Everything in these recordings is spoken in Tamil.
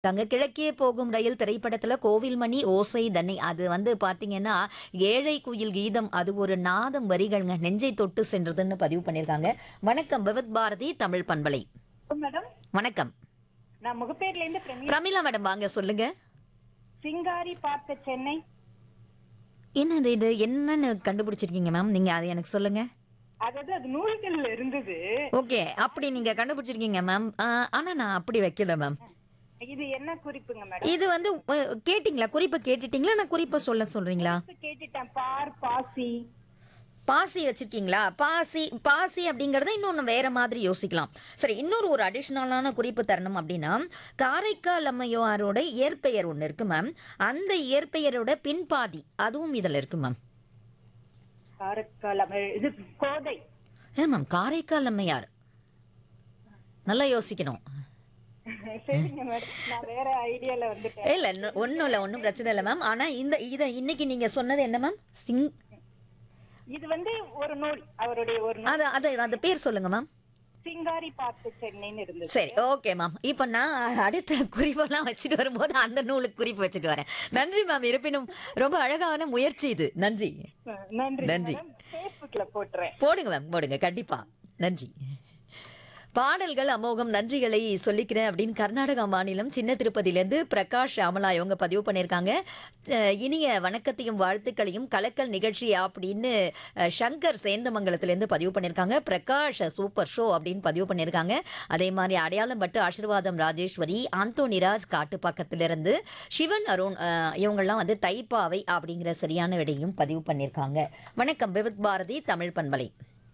அங்க கிழக்கே போகும் ரயில் திரைப்படத்துல கோவில்மணி ஓசை தன்னை அது வந்து பாத்தீங்கன்னா ஏழை குயில் கீதம் அது ஒரு நாதம் வரிகள்ங்க நெஞ்சை தொட்டு சென்றதுன்னு பதிவு பண்ணியிருக்காங்க வணக்கம் விவத் பாரதி தமிழ் பண்பலை மேடம் வணக்கம் நான் முகப்பேர்ல இருந்து பிரமி பிரமிளா மேடம் வாங்க சொல்லுங்க சிங்காரி பார்த்த சென்னை என்னது இது என்னன்னு கண்டுபிடிச்சிருக்கீங்க மேம் நீங்க அதை எனக்கு சொல்லுங்க அதாவது அது நூல்கள்ல இருந்தது ஓகே அப்படி நீங்க கண்டுபிடிச்சிருக்கீங்க மேம் ஆனா நான் அப்படி வைக்கல மேம் இது என்ன குறிப்புங்க மேடம் இது வந்து அஹ், கேட்டிங்களா குறிப்பை கேட்டுட்டீங்களா நான் குறிப்பை சொல்ல சொல்றீங்களா கேட்டுட்டேன் பார் பாசி பாசி வச்சிருக்கீங்களா பாசி பாசி அப்படிங்கறத இன்னொன்று வேற மாதிரி யோசிக்கலாம் சரி இன்னொரு ஒரு அடிஷ்னலான குறிப்பு தரணும் அப்படின்னா காரைக்கால் அம்மையாரோட இயற்பெயர் ஒன்று இருக்கு மேம் அந்த இயற்பெயரோட பின்பாதி அதுவும் இதில் இருக்கு மேம் காரைக்கால் அம- இது கோதை ஏ மேம் காரைக்கால் அம்மையார் நல்லா யோசிக்கணும் சரிங்க மேடம் நான் வேற ஐடியால வந்துட்டேன் இல்லை ஒன்றும் இல்லை ஒன்றும் பிரச்சனை இல்லை மேம் ஆனால் இந்த இதை இன்னைக்கு நீங்கள் சொன்னது என்ன மேம் சிங் இது வந்து ஒரு நூல் அவருடைய ஒரு நூல் அது அது அந்த பேர் சொல்லுங்க மேம் சிங்காரி பார்த்த சென்னைன்னு இருந்தது சரி ஓகே மேம் இப்போ நான் அடுத்த குறிப்பெல்லாம் வச்சுட்டு வரும்போது அந்த நூலுக்கு குறிப்பு வச்சுட்டு வரேன் நன்றி மேம் இருப்பினும் ரொம்ப அழகான முயற்சி இது நன்றி நன்றி நன்றி. மேடம் ஃபேஸ்புக்ல போட்டுறேன் போடுங்க மேம் போடுங்க கண்டிப்பா நன்றி பாடல்கள் அமோகம் நன்றிகளை சொல்லிக்கிறேன் அப்படின்னு கர்நாடகா மாநிலம் சின்ன திருப்பதியிலேருந்து பிரகாஷ் அமலா இவங்க பதிவு பண்ணியிருக்காங்க அஹ் இனிய வணக்கத்தையும் வாழ்த்துக்களையும் கலக்கல் நிகழ்ச்சி அப்படின்னு அஹ், சங்கர் சேந்தமங்கலத்திலேருந்து பதிவு பண்ணியிருக்காங்க பிரகாஷ் சூப்பர் ஷோ அப்படின்னு பதிவு பண்ணியிருக்காங்க அதே மாதிரி அடையாளம் பட்டு ஆசீர்வாதம் ராஜேஸ்வரி ஆந்தோனிராஜ் காட்டுப்பாக்கத்திலிருந்து சிவன் அருண் அஹ், இவங்கெல்லாம் வந்து தைப்பாவை அப்படிங்கிற சரியான விடையும் பதிவு பண்ணியிருக்காங்க வணக்கம் விவித் பாரதி தமிழ் பண்பலை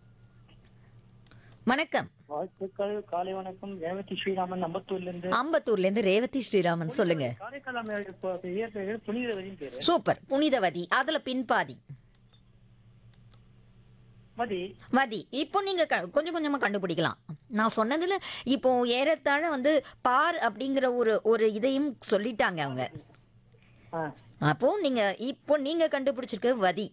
வணக்கம் வாழ்த்துக்கள் காலை வணக்கம் ரேவதி ஸ்ரீராமன் அம்பத்தூர்ல இருந்து அம்பத்தூர்ல இருந்து ரேவதி ஸ்ரீராமன் சொல்லுங்க காரைக்கால் அம்மையார் இப்போ இயற்பெயர் புனிதவதின் பேரு சூப்பர் புனிதவதி அதுல பின்பாதி மதி வதி இப்போ நீங்க க- கொஞ்சம் கொஞ்சமா கண்டுபிடிக்கலாம் நான் சொன்னதுல இப்போ ஏறத்தாழ வந்து பார் அப்படிங்கிற ஒரு ஒரு இதையும் சொல்லிட்டாங்க அவங்க ஆ, அப்போ நீங்க இப்போ நீங்க கண்டுபிடிச்சிருக்க வதி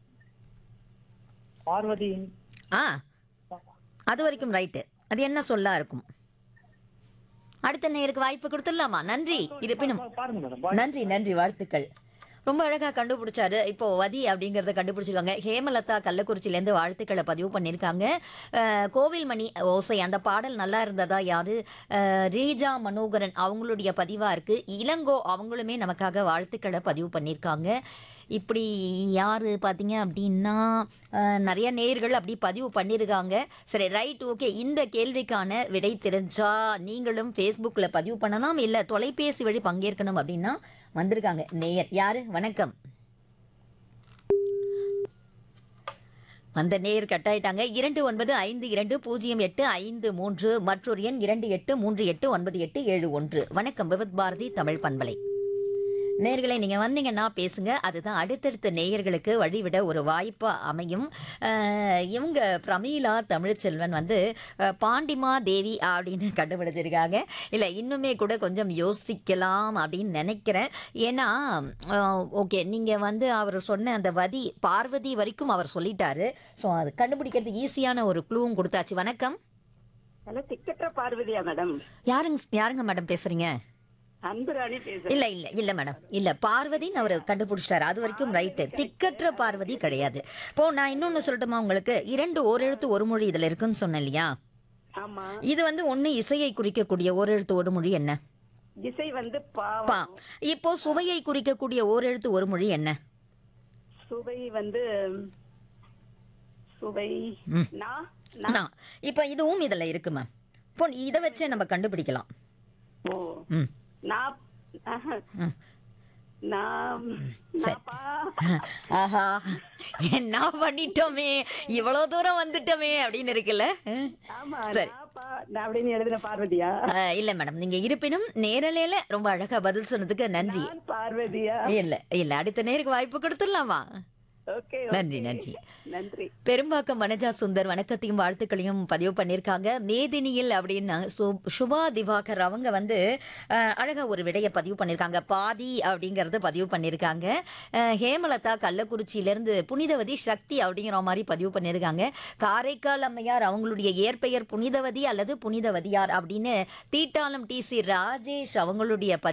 பார்வதியின் ஆ அது வரைக்கும் ரைட்டு அது என்ன சொல்லா இருக்கும் அடுத்த நேருக்கு வாய்ப்பு கொடுத்துடலாமா நன்றி இருப்பினும் பாருங்க மேடம் நன்றி நன்றி வாழ்த்துக்கள் ரொம்ப அழகா கண்டுபிடிச்சாரு இப்போ வதி அப்படிங்கறத கண்டுபிடிச்சிருக்காங்க ஹேமலதா கள்ளக்குறிச்சியிலேருந்து வாழ்த்துக்களை பதிவு பண்ணியிருக்காங்க அஹ், கோவில்மணி ஓசை அந்த பாடல் நல்லா இருந்ததா யாரு அஹ், ரீஜா மனோகரன் அவங்களுடைய பதிவா இருக்கு இளங்கோ அவங்களுமே நமக்காக வாழ்த்துக்களை பதிவு பண்ணியிருக்காங்க இப்படி யாரு பார்த்தீங்க அப்படின்னா அஹ், நிறைய நேர்கள் அப்படி பதிவு பண்ணியிருக்காங்க சரி ரைட் ஓகே இந்த கேள்விக்கான விடை தெரிஞ்சா நீங்களும் ஃபேஸ்புக்கில் பதிவு பண்ணலாம் இல்லை தொலைபேசி வழி பங்கேற்கணும் அப்படின்னா வந்திருக்காங்க நேயர் யாரு வணக்கம் அந்த நேயர் கட்டாயிட்டாங்க இரண்டு ஒன்பது ஐந்து இரண்டு பூஜ்ஜியம் எட்டு ஐந்து மூன்று மற்றொரு எண் இரண்டு எட்டு மூன்று எட்டு ஒன்பது எட்டு ஏழு ஒன்று வணக்கம் விவத் பாரதி தமிழ் பண்பலை நேயர்களை நீங்கள் வந்தீங்கன்னா பேசுங்க அதுதான் அடுத்தடுத்த நேயர்களுக்கு வழிவிட ஒரு வாய்ப்பாக அமையும் அஹ், இவங்க பிரமீளா தமிழ்ச்செல்வன் வந்து அஹ், பாண்டிமா தேவி அப்படின்னு கண்டுபிடிச்சிருக்காங்க இல்லை இன்னுமே கூட கொஞ்சம் யோசிக்கலாம் அப்படின்னு நினைக்கிறேன் ஏன்னா ஓகே நீங்கள் வந்து அவர் சொன்ன அந்த வதி பார்வதி வரைக்கும் அவர் சொல்லிட்டாரு ஸோ அது கண்டுபிடிக்கிறது ஈஸியான ஒரு க்ளூவும் கொடுத்தாச்சு வணக்கம் ஹலோ திக்கற்ற பார்வதியா மேடம் யாருங்க யாருங்க மேடம் பேசுறீங்க அன்புராணி பேசுறேன் இல்ல இல்ல இல்ல மேடம் இல்ல பார்வதின்னு அவர் கண்டுபிடிச்சிட்டாரு அது வரைக்கும் ரைட்டு திக்கற்ற பார்வதி கிடையாது இப்போ நான் இன்னொன்னு சொல்லட்டுமா உங்களுக்கு இரண்டு ஓரெழுத்து ஒரு மொழி இதுல இருக்குன்னு சொன்னேன் இல்லையா ஆமா இது வந்து ஒண்ணு இசையை குறிக்கக்கூடிய ஓரெழுத்து ஒரு மொழி என்ன இசை வந்து பா பாவம் இப்போ சுவையை குறிக்கக்கூடிய ஓரெழுத்து ஒரு மொழி என்ன சுவை வந்து சுவை ம். நா நான் இப்போ இதுவும் இதுல இருக்கு மேம் இப்போ இதை வச்சே நம்ம கண்டுபிடிக்கலாம் ஓ ம் நா ம். நாம் சரி. ஆஹா என்ன பண்ணிட்டோமே இவ்வளவு தூரம் வந்துட்டோமே அப்படின்னு இருக்குல்ல ம். ஆமா சரி. நான் பா- நான் அப்படின்னு எழுதின பார்வதியா ஆ, இல்ல மேடம் நீங்க இருப்பினும் நேரலையில ரொம்ப அழகா பதில் சொன்னதுக்கு நன்றி நான் பார்வதியா இல்ல இல்ல அடுத்த நேருக்கு வாய்ப்பு கொடுத்துடலாமா ஓகே நன்றி நன்றி நன்றி பெரும்பாக்கம் வனஜா சுந்தர் வணக்கத்தையும் வாழ்த்துக்களையும் பதிவு பண்ணியிருக்காங்க மேதினியில் அப்படின்னு சு- சுபா திவாகர் அவங்க வந்து அஹ், அழகா ஒரு விடையை பதிவு பண்ணியிருக்காங்க பாதி அப்படிங்கறது பதிவு பண்ணியிருக்காங்க அஹ், ஹேமலதா கள்ளக்குறிச்சியிலேருந்து புனிதவதி சக்தி அப்படிங்கிற மாதிரி பதிவு பண்ணியிருக்காங்க காரைக்கால் அம்மையார் அவங்களுடைய இயற்பெயர் புனிதவதி அல்லது புனிதவதியார் அப்படின்னு தீட்டாளம் டி சி ராஜேஷ் அவங்களுடைய பதிவு